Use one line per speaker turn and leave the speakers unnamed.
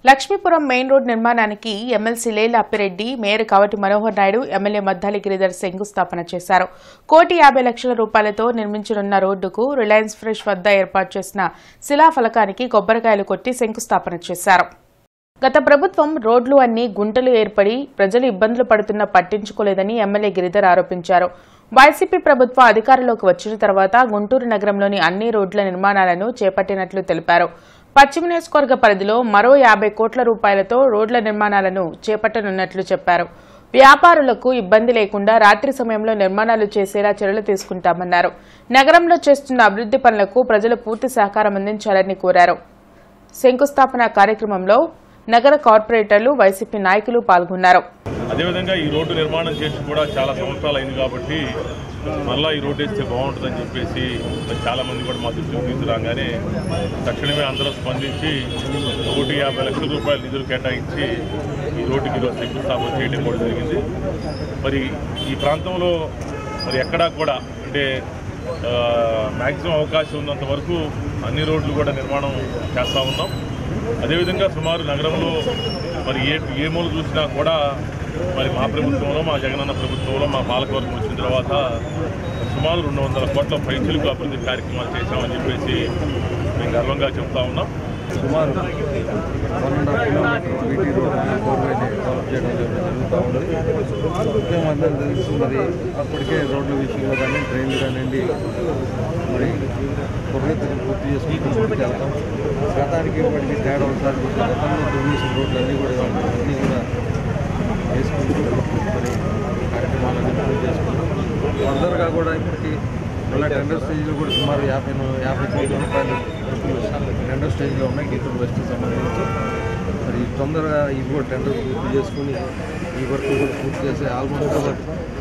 Lakshmipuram main road నిర్మాణానికి MLC Lela Appireddy mayor Kavati Manohar Naidu MLA Maddali Giridhar శంకుస్థాపన చేశారు కోటి యాభై లక్షల రూపాయలతో నిర్మించనున్న రోడ్డుకు రిలయన్స్ ఫ్రెష్ వద్ద ఏర్పాటు చేసిన శిలాఫలకానికి కొబ్బరికాయలు కొట్టి శంకుస్థాపన చేశారు గత ప్రభుత్వం రోడ్లు అన్ని గుంటలు ఏర్పడి ప్రజలు ఇబ్బందులు పడుతున్న పట్టించుకోలేదని ఎమ్మెల్యే గిరిధర్ ఆరోపించారు వైసీపీ ప్రభుత్వం అధికారంలోకి వచ్చిన తర్వాత గుంటూరు నగరంలోని అన్ని రోడ్ల నిర్మాణాలను చేపట్టినట్లు తెలిపారు పశ్చిమ నియోజకవర్గ పరిధిలో మరో యాభై కోట్ల రూపాయలతో రోడ్ల నిర్మాణాలను చేపట్టనున్నట్లు చెప్పారు వ్యాపారులకు ఇబ్బంది లేకుండా రాత్రి సమయంలో నిర్మాణాలు చేసేలా చర్యలు తీసుకుంటామన్నారు నగరంలో చేస్తున్న అభివృద్ధి పనులకు ప్రజలు పూర్తి సహకారం అందించాలని కోరారు శంకుస్థాపన కార్యక్రమంలో నగర కార్పొరేటర్లు వైసీపీ నాయకులు పాల్గొన్నారు
అదేవిధంగా ఈ రోడ్డు నిర్మాణం చేసి కూడా చాలా సంవత్సరాలు అయింది కాబట్టి మళ్ళా ఈ రోడ్డు వేస్తే బాగుంటుందని చెప్పేసి మరి చాలా మంది కూడా మా దృష్టికి తీసుకురాగానే తక్షణమే అందరూ స్పందించి కోటి యాభై లక్షల రూపాయల నిధులు కేటాయించి ఈ రోడ్డుకి ఈరోజు శంకుస్థాపన చేయడం కూడా జరిగింది మరి ఈ ప్రాంతంలో మరి ఎక్కడా కూడా అంటే మ్యాక్సిమం అవకాశం ఉన్నంత వరకు అన్ని రోడ్లు కూడా నిర్మాణం చేస్తూ ఉన్నాం అదేవిధంగా సుమారు నగరంలో మరి ఏ ఏ మూల చూసినా కూడా మరి మా ప్రభుత్వంలో మా జగనన్న ప్రభుత్వంలో మా పాలకవర్గం వచ్చిన తర్వాత సుమారు రెండు వందల కోట్ల పైచలకు అభివృద్ధి కార్యక్రమాలు చేశామని చెప్పేసి మేము గర్వంగా చెప్తా ఉన్నాం
సుమారు one and half kilometer BT road four way develop చేయడం జరుగుతూ ఉంది ముఖ్యం అందరూ తెలుసు మరి అప్పటికే రోడ్ల విషయంలో కానీ ట్రైన్లు కానివ్వండి మరి పురోగతిని పూర్తి చేసుకుంటూ ముందుకు వెళ్తాం గతానికి ఇప్పటికి తేడా ఒకసారి చూస్తే గతంలో దుర్నీసిన రోడ్లు అన్నీ కూడా అన్నీ కూడా వేసుకుంటూ మరి కార్యక్రమాలన్నీ పూర్తి చేసుకుంటాం ఫర్దర్గా కూడా ఇప్పటికి మళ్ళీ టెండర్ స్టేజ్లో కూడా సుమారు యాభై ను- యాభై కోట్ల రూపాయలు వర్కులు టెండర్ స్టేజ్లో ఉన్నాయి గీతలు వెస్ట్ సంబంధించి మరి తొందరగా ఇవి కూడా టెండర్ పూర్తి చేసుకుని ఈ వర్క్ కూడా పూర్తి చేసి ఆల్మోస్ట్